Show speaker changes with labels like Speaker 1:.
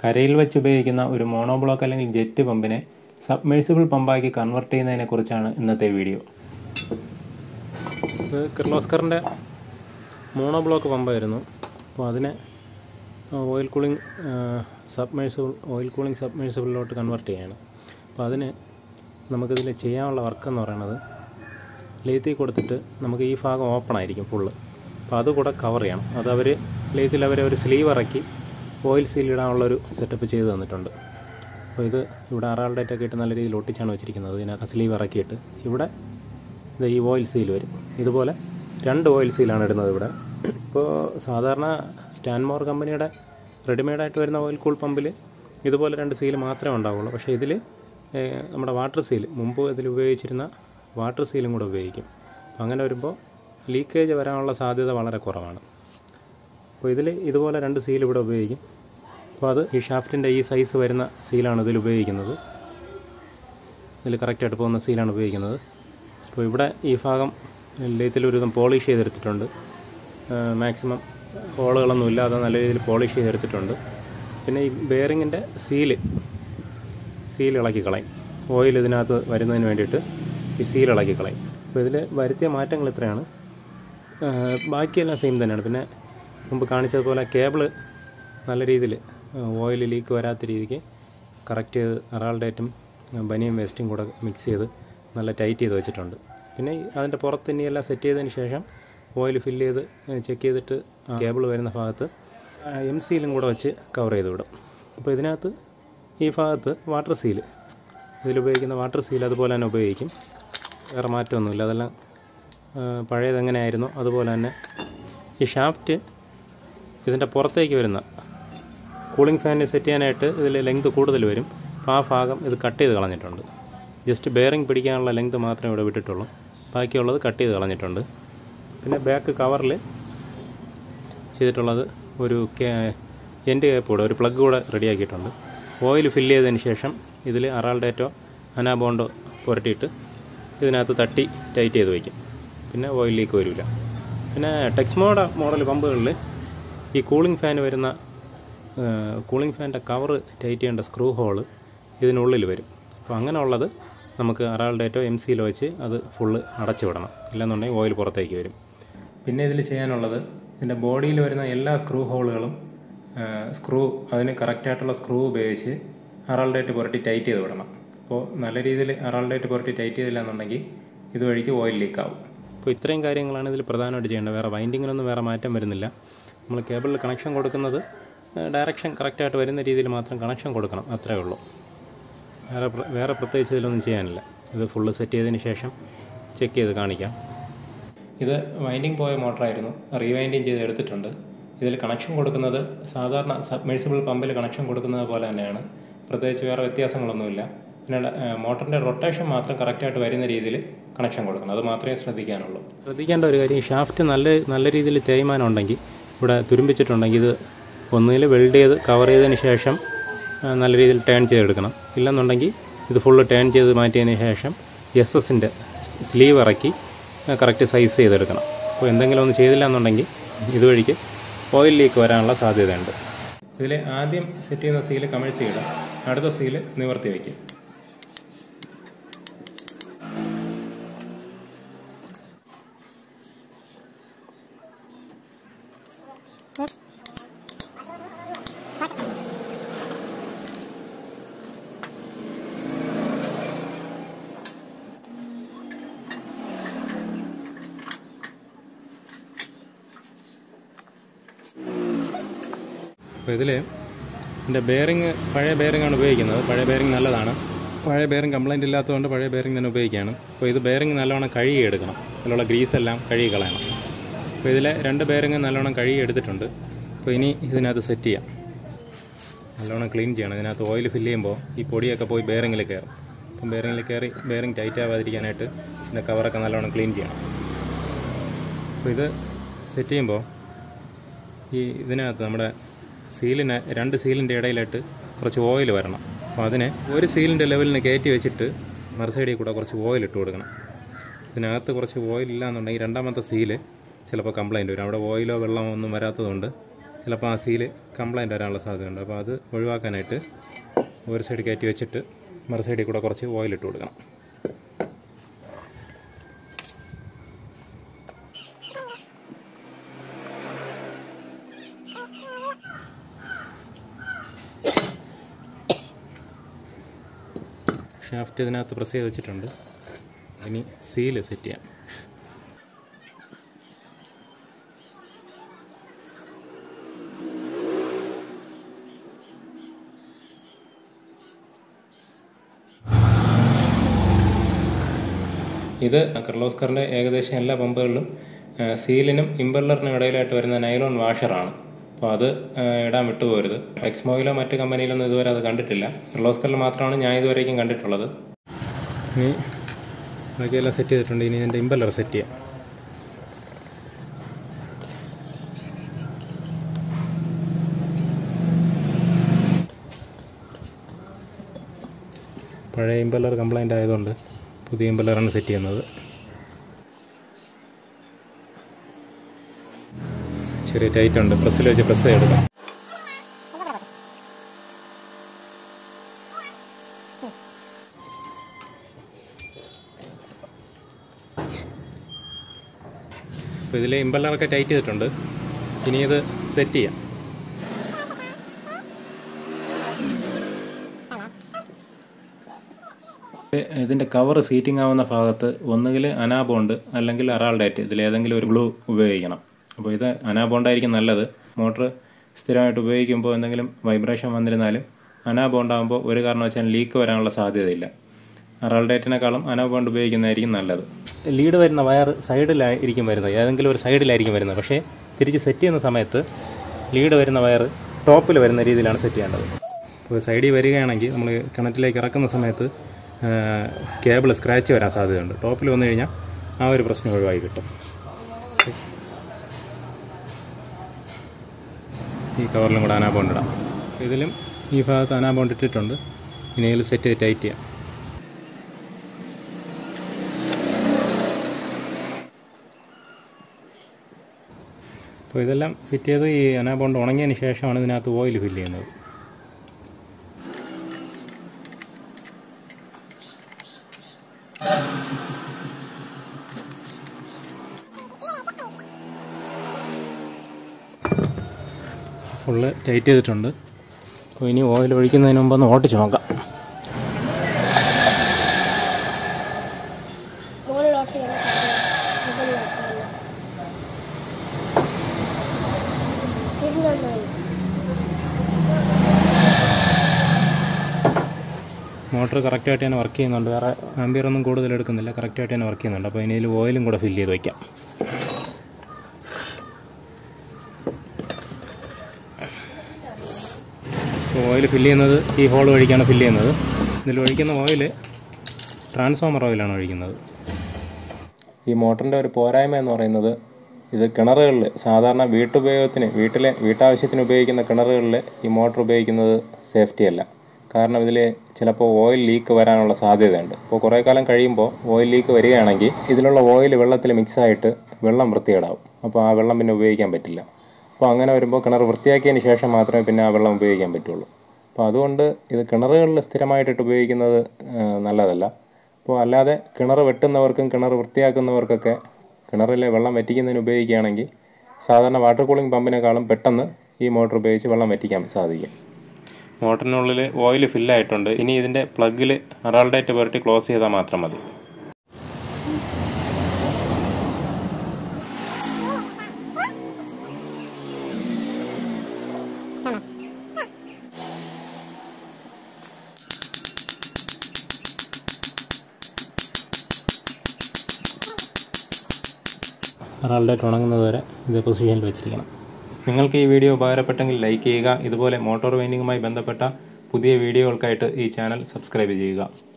Speaker 1: കരയിൽ വെച്ച് ഉപയോഗിക്കുന്ന ഒരു മോണോബ്ലോക്ക് അല്ലെങ്കിൽ ജെറ്റ് പമ്പിനെ സബ്മേഴ്സിബിൾ പമ്പാക്കി കൺവെർട്ട് ചെയ്യുന്നതിനെക്കുറിച്ചാണ് ഇന്നത്തെ വീഡിയോ ഇത് കിർലോസ്കറിൻ്റെ മോണോ ബ്ലോക്ക് പമ്പായിരുന്നു അപ്പോൾ അതിനെ oil cooling submersible oil cooling സബ്മേഴ്സിബിളിലോട്ട് കൺവെർട്ട് ചെയ്യാണ് അപ്പോൾ അതിന് നമുക്കിതിൽ ചെയ്യാനുള്ള വർക്ക് എന്ന് പറയുന്നത് ലേത്തിൽ കൊടുത്തിട്ട് നമുക്ക് ഈ ഭാഗം ഓപ്പൺ ആയിരിക്കും ഫുള്ള് അപ്പോൾ അത് കൂടെ കവർ ചെയ്യണം അത് അവർ ലേത്തിൽ അവർ ഒരു സ്ലീവ് ഇറക്കി ഓയിൽ സീൽ ഇടാനുള്ളൊരു സെറ്റപ്പ് ചെയ്ത് തന്നിട്ടുണ്ട് അപ്പോൾ ഇത് ഇവിടെ അറാൾഡേറ്റൊക്കെ ഇട്ട് നല്ല രീതിയിൽ ഒട്ടിച്ചാണ് വെച്ചിരിക്കുന്നത് ഇതിനകത്ത് സ്ലീവ് ഇറക്കിയിട്ട് ഇവിടെ ഇത് ഈ ഓയിൽ സീൽ വരും ഇതുപോലെ രണ്ട് ഓയിൽ സീലാണ് ഇടുന്നത് ഇവിടെ ഇപ്പോൾ സാധാരണ സ്റ്റാൻമോർ കമ്പനിയുടെ റെഡിമെയ്ഡായിട്ട് വരുന്ന ഓയിൽ കൂൾ പമ്പിൽ ഇതുപോലെ രണ്ട് സീൽ മാത്രമേ ഉണ്ടാവുള്ളൂ പക്ഷേ ഇതിൽ നമ്മുടെ വാട്ടർ സീൽ മുമ്പ് ഇതിൽ ഉപയോഗിച്ചിരുന്ന വാട്ടർ സീലും കൂടെ ഉപയോഗിക്കും അപ്പോൾ അങ്ങനെ വരുമ്പോൾ ലീക്കേജ് വരാനുള്ള സാധ്യത വളരെ കുറവാണ് അപ്പോൾ ഇതിൽ ഇതുപോലെ രണ്ട് സീൽ ഇവിടെ ഉപയോഗിക്കും അപ്പോൾ അത് ഈ ഷാഫ്റ്റിൻ്റെ ഈ സൈസ് വരുന്ന സീലാണ് ഇതിൽ ഉപയോഗിക്കുന്നത് ഇതിൽ കറക്റ്റായിട്ട് പോകുന്ന സീലാണ് ഉപയോഗിക്കുന്നത് അപ്പോൾ ഇവിടെ ഈ ഭാഗം ലേത്തിൽ ഒരുവിധം പോളിഷ് ചെയ്തെടുത്തിട്ടുണ്ട് മാക്സിമം ഹോളുകളൊന്നും ഇല്ലാതെ നല്ല രീതിയിൽ പോളിഷ് ചെയ്തെടുത്തിട്ടുണ്ട് പിന്നെ ഈ ബെയറിങ്ങിൻ്റെ സീല് സീൽ ഇളക്കി കളയും ഓയിൽ ഇതിനകത്ത് വരുന്നതിന് വേണ്ടിയിട്ട് ഈ സീൽ ഇളക്കി കളയും അപ്പോൾ ഇതിൽ വരുത്തിയ മാറ്റങ്ങൾ ഇത്രയാണ് ബാക്കിയെല്ലാം സെയിം തന്നെയാണ് പിന്നെ മുമ്പ് കാണിച്ചതുപോലെ കേബിള് നല്ല രീതിയിൽ ഓയിൽ ലീക്ക് വരാത്ത രീതിക്ക് കറക്റ്റ് ചെയ്ത് അറാൾഡേറ്റും ബനിയും വേസ്റ്റും കൂടെ മിക്സ് ചെയ്ത് നല്ല ടൈറ്റ് ചെയ്ത് വെച്ചിട്ടുണ്ട് പിന്നെ അതിൻ്റെ പുറത്ത് ഇനി എല്ലാം സെറ്റ് ചെയ്തതിന് ശേഷം ഓയിൽ ഫില്ല് ചെയ്ത് ചെക്ക് ചെയ്തിട്ട് കേബിൾ വരുന്ന ഭാഗത്ത് എം സീലും കൂടെ വെച്ച് കവർ ചെയ്ത് വിടും അപ്പോൾ ഇതിനകത്ത് ഈ ഭാഗത്ത് വാട്ടർ സീൽ ഇതിലുപയോഗിക്കുന്ന വാട്ടർ സീൽ അതുപോലെ തന്നെ ഉപയോഗിക്കും വേറെ മാറ്റമൊന്നുമില്ല അതെല്ലാം പഴയതെങ്ങനെയായിരുന്നോ അതുപോലെ തന്നെ ഈ ഷാഫ്റ്റ് ഇതിൻ്റെ പുറത്തേക്ക് വരുന്ന കൂളിംഗ് ഫാനിന് സെറ്റ് ചെയ്യാനായിട്ട് ഇതിൽ ലെങ്ത് കൂടുതൽ വരും അപ്പോൾ ആ ഭാഗം ഇത് കട്ട് ചെയ്ത് കളഞ്ഞിട്ടുണ്ട് ജസ്റ്റ് ബെയറിംഗ് പിടിക്കാനുള്ള ലെങ്ത് മാത്രമേ ഇവിടെ വിട്ടിട്ടുള്ളൂ ബാക്കിയുള്ളത് കട്ട് ചെയ്ത് കളഞ്ഞിട്ടുണ്ട് പിന്നെ ബാക്ക് കവറിൽ ചെയ്തിട്ടുള്ളത് ഒരു എൻഡ് കേപ്പ് കൂടെ ഒരു പ്ലഗ് കൂടെ റെഡിയാക്കിയിട്ടുണ്ട് ഓയിൽ ഫില്ല് ചെയ്തതിന് ശേഷം ഇതിൽ അറാൾഡേറ്റോ അനാബോണ്ടോ പുരട്ടിയിട്ട് ഇതിനകത്ത് തട്ടി ടൈറ്റ് ചെയ്ത് വയ്ക്കും പിന്നെ ഓയിൽ ലീക്ക് വരില്ല പിന്നെ ടെക്സ്മോഡ മോഡൽ പമ്പുകളിൽ ഈ കൂളിംഗ് ഫാൻ വരുന്ന കൂളിംഗ് ഫാൻ്റെ കവർ ടൈറ്റ് ചെയ്യേണ്ട സ്ക്രൂ ഹോള് ഇതിനുള്ളിൽ വരും അപ്പോൾ അങ്ങനെയുള്ളത് നമുക്ക് അറാൾഡേറ്റോ എം സിയിലോ വെച്ച് അത് ഫുള്ള് അടച്ചു വിടണം ഇല്ലെന്നുണ്ടെങ്കിൽ ഓയിൽ പുറത്തേക്ക് വരും പിന്നെ ഇതിൽ ചെയ്യാനുള്ളത് ഇതിൻ്റെ ബോഡിയിൽ വരുന്ന എല്ലാ സ്ക്രൂ ഹോളുകളും സ്ക്രൂ അതിന് കറക്റ്റായിട്ടുള്ള സ്ക്രൂ ഉപയോഗിച്ച് അറാൾഡേറ്റ് പുരട്ടി ടൈറ്റ് ചെയ്ത് വിടണം അപ്പോൾ നല്ല രീതിയിൽ അറാൾഡേറ്റ് പുരട്ടി ടൈറ്റ് ചെയ്തില്ല എന്നുണ്ടെങ്കിൽ ഇതുവഴിക്ക് ഓയിൽ ലീക്ക് ആവും അപ്പോൾ ഇത്രയും കാര്യങ്ങളാണ് ഇതിൽ പ്രധാനമായിട്ട് ചെയ്യേണ്ടത് വേറെ വൈൻഡിങ്ങിനൊന്നും വേറെ മാറ്റം വരുന്നില്ല നമ്മൾ കേബിളിൽ കണക്ഷൻ കൊടുക്കുന്നത് ഡയറക്ഷൻ കറക്റ്റായിട്ട് വരുന്ന രീതിയിൽ മാത്രം കണക്ഷൻ കൊടുക്കണം അത്രേ ഉള്ളൂ വേറെ വേറെ പ്രത്യേകിച്ച് ഇതിലൊന്നും ചെയ്യാനില്ല ഇത് ഫുള്ള് സെറ്റ് ചെയ്തതിന് ശേഷം ചെക്ക് ചെയ്ത് കാണിക്കാം ഇത് വൈൻഡിങ് പോയ മോട്ടറായിരുന്നു റീവൈൻഡിങ് ചെയ്ത് എടുത്തിട്ടുണ്ട് ഇതിൽ കണക്ഷൻ കൊടുക്കുന്നത് സാധാരണ സബ്മേഴ്സിബിൾ പമ്പിൽ കണക്ഷൻ കൊടുക്കുന്നത് പോലെ തന്നെയാണ് പ്രത്യേകിച്ച് വേറെ വ്യത്യാസങ്ങളൊന്നുമില്ല പിന്നെ മോട്ടറിൻ്റെ റൊട്ടേഷൻ മാത്രം കറക്റ്റായിട്ട് വരുന്ന രീതിയിൽ കണക്ഷൻ കൊടുക്കണം അത് മാത്രമേ ശ്രദ്ധിക്കാനുള്ളൂ ശ്രദ്ധിക്കേണ്ട ഒരു കാര്യം ഈ ഷാഫ്റ്റ് നല്ല നല്ല രീതിയിൽ തേയ്മാനം ഉണ്ടെങ്കിൽ ഇവിടെ തുരുമ്പിച്ചിട്ടുണ്ടെങ്കിൽ ഇത് ഒന്നുകിൽ വെൽഡ് ചെയ്ത് കവർ ചെയ്തതിന് ശേഷം നല്ല രീതിയിൽ ടേൺ ചെയ്തെടുക്കണം ഇല്ലെന്നുണ്ടെങ്കിൽ ഇത് ഫുള്ള് ടേൺ ചെയ്ത് മാറ്റിയതിന് ശേഷം എസ് എസിൻ്റെ സ്ലീവ് ഇറക്കി കറക്റ്റ് സൈസ് ചെയ്തെടുക്കണം അപ്പോൾ എന്തെങ്കിലും ഒന്ന് ചെയ്തില്ല എന്നുണ്ടെങ്കിൽ ഇതുവഴിക്ക് ഓയിൽ ലീക്ക് വരാനുള്ള സാധ്യതയുണ്ട് ഇതിൽ ആദ്യം സെറ്റ് ചെയ്യുന്ന സീല് കമഴ്ത്തിയിടും അടുത്ത സീല് നിവർത്തി വയ്ക്കും അപ്പോൾ ഇതിൽ എൻ്റെ ബെയറിങ് പഴയ ബെയറിംഗ് ആണ് ഉപയോഗിക്കുന്നത് പഴയ ബെയറിംഗ് നല്ലതാണ് പഴയ ബെയറിംഗ് കംപ്ലൈൻറ്റ് ഇല്ലാത്തതുകൊണ്ട് പഴയ ബെയറിംഗ് തന്നെ ഉപയോഗിക്കുകയാണ് അപ്പോൾ ഇത് ബെയറിംഗ് നല്ലോണം കഴുകി എടുക്കണം അതിലുള്ള ഗ്രീസ് എല്ലാം കഴുകി കളയണം അപ്പോൾ ഇതിലെ രണ്ട് ബെയറിംഗ് നല്ലോണം കഴുകി എടുത്തിട്ടുണ്ട് അപ്പോൾ ഇനി ഇതിനകത്ത് സെറ്റ് ചെയ്യാം നല്ലോണം ക്ലീൻ ചെയ്യണം ഇതിനകത്ത് ഓയിൽ ഫില്ല് ചെയ്യുമ്പോൾ ഈ പൊടിയൊക്കെ പോയി ബെയറിങ്ങിൽ കയറും അപ്പം ബെയറിങ്ങിൽ കയറി ബെയറിംഗ് ടൈറ്റ് ആവാതിരിക്കാനായിട്ട് ഇതിൻ്റെ കവറൊക്കെ നല്ലോണം ക്ലീൻ ചെയ്യണം അപ്പോൾ ഇത് സെറ്റ് ചെയ്യുമ്പോൾ ഈ ഇതിനകത്ത് നമ്മുടെ സീലിന് രണ്ട് സീലിൻ്റെ ഇടയിലായിട്ട് കുറച്ച് ഓയിൽ വരണം അപ്പോൾ അതിനെ ഒരു സീലിൻ്റെ ലെവലിന് കയറ്റി വെച്ചിട്ട് മറുസൈഡിൽ കൂടെ കുറച്ച് ഓയിൽ ഇട്ട് കൊടുക്കണം ഇതിനകത്ത് കുറച്ച് ഓയിൽ ഇല്ല എന്നുണ്ടെങ്കിൽ രണ്ടാമത്തെ സീല് ചിലപ്പോൾ കംപ്ലൈൻറ്റ് വരും അവിടെ ഓയിലോ വെള്ളമോ ഒന്നും വരാത്തതുകൊണ്ട് ചിലപ്പോൾ ആ സീല് കംപ്ലൈൻറ്റ് വരാനുള്ള സാധ്യതയുണ്ട് അപ്പോൾ അത് ഒഴിവാക്കാനായിട്ട് ഒരു സൈഡ് കയറ്റി വെച്ചിട്ട് മറു സൈഡിൽ കൂടെ കുറച്ച് ഓയിൽ ഇട്ട് കൊടുക്കണം ഷാഫ്റ്റ് ഇതിനകത്ത് പ്രസ് ചെയ്ത് വെച്ചിട്ടുണ്ട് ഇനി സീല് സെറ്റ് ചെയ്യാം ഇത് കിർലോസ്കറിൻ്റെ ഏകദേശം എല്ലാ പമ്പുകളിലും ആ, സീലിനും ഇമ്പല്ലറിനും ഇടയിലായിട്ട് വരുന്ന നൈലോൺ വാഷറാണ് അപ്പോൾ അത് ആ, ഇടാൻ വിട്ടുപോകരുത് എക്സ്മോയിലോ മറ്റ് കമ്പനിയിലൊന്നും ഇതുവരെ അത് കണ്ടിട്ടില്ല കിർലോസ്കറിൽ മാത്രമാണ് ഞാൻ ഇതുവരേക്കും കണ്ടിട്ടുള്ളത് ഇനി ബാക്കിയെല്ലാം സെറ്റ് ചെയ്തിട്ടുണ്ട് ഇനി ഇതിൻ്റെ ഇമ്പല്ലർ സെറ്റ് ചെയ്യാം പഴയ ഇമ്പല്ലർ കംപ്ലൈൻ്റ് ആയതുകൊണ്ട് പുതിയ ഇമ്പല്ലറാണ് സെറ്റ് ചെയ്യുന്നത് ചെറിയ ടൈറ്റ് ഉണ്ട് പ്രസ്സിൽ വെച്ച് പ്രസ് ചെയ്തെടുക്കാം അപ്പോൾ ഇതിൽ ഇമ്പല്ലറൊക്കെ ടൈറ്റ് ചെയ്തിട്ടുണ്ട് ഇനി ഇത് സെറ്റ് ചെയ്യാം ഇതിൻ്റെ കവർ സീറ്റിംഗ് ആവുന്ന ഭാഗത്ത് ഒന്നുകിൽ അനാബോണ്ട് അല്ലെങ്കിൽ അറാൾഡേറ്റ് ഇതിലേതെങ്കിലും ഒരു ഗ്ലൂ ഉപയോഗിക്കണം അപ്പോൾ ഇത് അനാബോണ്ടായിരിക്കും നല്ലത് മോട്ടർ സ്ഥിരമായിട്ട് ഉപയോഗിക്കുമ്പോൾ എന്തെങ്കിലും വൈബ്രേഷൻ വന്നിരുന്നാലും അനാബോണ്ടാകുമ്പോൾ ഒരു കാരണവശാലും ലീക്ക് വരാനുള്ള സാധ്യതയില്ല അറാൾഡേറ്റിനേക്കാളും അനാബോണ്ട് ഉപയോഗിക്കുന്നതായിരിക്കും നല്ലത് ലീഡ് വരുന്ന വയർ സൈഡിലായിരിക്കും വരുന്നത് ഏതെങ്കിലും ഒരു സൈഡിലായിരിക്കും വരുന്നത് പക്ഷേ തിരിച്ച് സെറ്റ് ചെയ്യുന്ന സമയത്ത് ലീഡ് വരുന്ന വയർ ടോപ്പിൽ വരുന്ന രീതിയിലാണ് സെറ്റ് ചെയ്യേണ്ടത് ഇപ്പോൾ സൈഡിൽ വരികയാണെങ്കിൽ നമ്മൾ കിണറ്റിലേക്ക് ഇറക്കുന്ന സമയത്ത് കേബിൾ സ്ക്രാച്ച് വരാൻ സാധ്യതയുണ്ട് ടോപ്പിൽ വന്നു കഴിഞ്ഞാൽ ആ ഒരു പ്രശ്നം ഒഴിവായി കിട്ടും ഈ കവറിലും കൂടെ അനാബോണ്ട് ഇടാം ഇതിലും ഈ ഭാഗത്ത് അനാബോണ്ട് ഇട്ടിട്ടുണ്ട് ഇനി ഇതിൽ സെറ്റ് ചെയ്ത് ടൈറ്റ് ചെയ്യാം അപ്പോൾ ഇതെല്ലാം ഫിറ്റ് ചെയ്ത് ഈ അനാബോണ്ട് ഉണങ്ങിയതിന് ശേഷമാണ് ഇതിനകത്ത് ഓയിൽ ഫില്ല് ചെയ്യുന്നത് ഫുള്ള് ടൈറ്റ് ചെയ്തിട്ടുണ്ട് അപ്പോൾ ഇനി ഓയിൽ ഒഴിക്കുന്നതിന് മുമ്പ് ഒന്ന് ഓട്ടിച്ച് നോക്കാം
Speaker 2: മുകളിലോട്ട് ഇങ്ങനെ കാണില്ല. മുകളിലോട്ട് ഇങ്ങനെ. തിരിഞ്ഞൊന്നുമില്ല.
Speaker 1: മോട്ടർ കറക്റ്റായിട്ട് തന്നെ വർക്ക് ചെയ്യുന്നുണ്ട് വേറെ ആംബിയർ ഒന്നും കൂടുതൽ എടുക്കുന്നില്ല കറക്റ്റായിട്ട് തന്നെ വർക്ക് ചെയ്യുന്നുണ്ട് അപ്പോൾ ഇനി ഇതിൽ ഓയിലും കൂടെ ഫില്ല് ചെയ്ത് വയ്ക്കാം ഓയിൽ ഫില്ല് ചെയ്യുന്നത് ഈ ഹോൾ വഴിക്കാണ് ഫില്ല് ചെയ്യുന്നത് ഇതിൽ ഒഴിക്കുന്ന ഓയിൽ ട്രാൻസ്ഫോമർ ഓയിലാണ് ഒഴിക്കുന്നത് ഈ മോട്ടറിൻ്റെ ഒരു പോരായ്മ എന്ന് പറയുന്നത് ഇത് കിണറുകളിൽ സാധാരണ വീട്ടുപയോഗത്തിന് വീട്ടിലെ വീട്ടാവശ്യത്തിന് ഉപയോഗിക്കുന്ന കിണറുകളിൽ ഈ മോട്ടർ ഉപയോഗിക്കുന്നത് സേഫ്റ്റി അല്ല കാരണം ഇതിൽ ചിലപ്പോൾ ഓയിൽ ലീക്ക് വരാനുള്ള സാധ്യതയുണ്ട് അപ്പോൾ കുറേ കാലം കഴിയുമ്പോൾ ഓയിൽ ലീക്ക് വരികയാണെങ്കിൽ ഇതിലുള്ള ഓയിൽ വെള്ളത്തിൽ മിക്സായിട്ട് വെള്ളം വൃത്തികേടാവും അപ്പോൾ ആ വെള്ളം പിന്നെ ഉപയോഗിക്കാൻ പറ്റില്ല അപ്പോൾ അങ്ങനെ വരുമ്പോൾ കിണർ വൃത്തിയാക്കിയതിന് ശേഷം മാത്രമേ പിന്നെ ആ വെള്ളം ഉപയോഗിക്കാൻ പറ്റുള്ളൂ അപ്പോൾ അതുകൊണ്ട് ഇത് കിണറുകളിൽ സ്ഥിരമായിട്ടിട്ട് ഉപയോഗിക്കുന്നത് ആ, നല്ലതല്ല അപ്പോൾ അല്ലാതെ കിണർ വെട്ടുന്നവർക്കും കിണർ വൃത്തിയാക്കുന്നവർക്കൊക്കെ കിണറിലെ വെള്ളം വറ്റിക്കുന്നതിന് ഉപയോഗിക്കുകയാണെങ്കിൽ സാധാരണ വാട്ടർ കൂളിംഗ് പമ്പിനേക്കാളും പെട്ടെന്ന് ഈ മോട്ടോർ ഉപയോഗിച്ച് വെള്ളം വറ്റിക്കാൻ സാധിക്കും മോട്ടറിനുള്ളിൽ ഓയിൽ ഫില്ലായിട്ടുണ്ട് ഇനി ഇതിൻ്റെ പ്ലഗിൽ അറാൾഡേറ്റ് പുരട്ടി ക്ലോസ് ചെയ്താൽ മാത്രം മതി അറാൾഡേറ്റ് ഉണങ്ങുന്നത് വരെ ഇതേ പൊസിഷനിൽ വെച്ചിരിക്കണം നിങ്ങൾക്ക് ഈ വീഡിയോ ഉപകാരപ്പെട്ടെങ്കിൽ ലൈക്ക് ചെയ്യുക ഇതുപോലെ മോട്ടോർ വൈൻഡിങ്ങുമായി ബന്ധപ്പെട്ട പുതിയ വീഡിയോകൾക്കായിട്ട് ഈ ചാനൽ സബ്സ്ക്രൈബ് ചെയ്യുക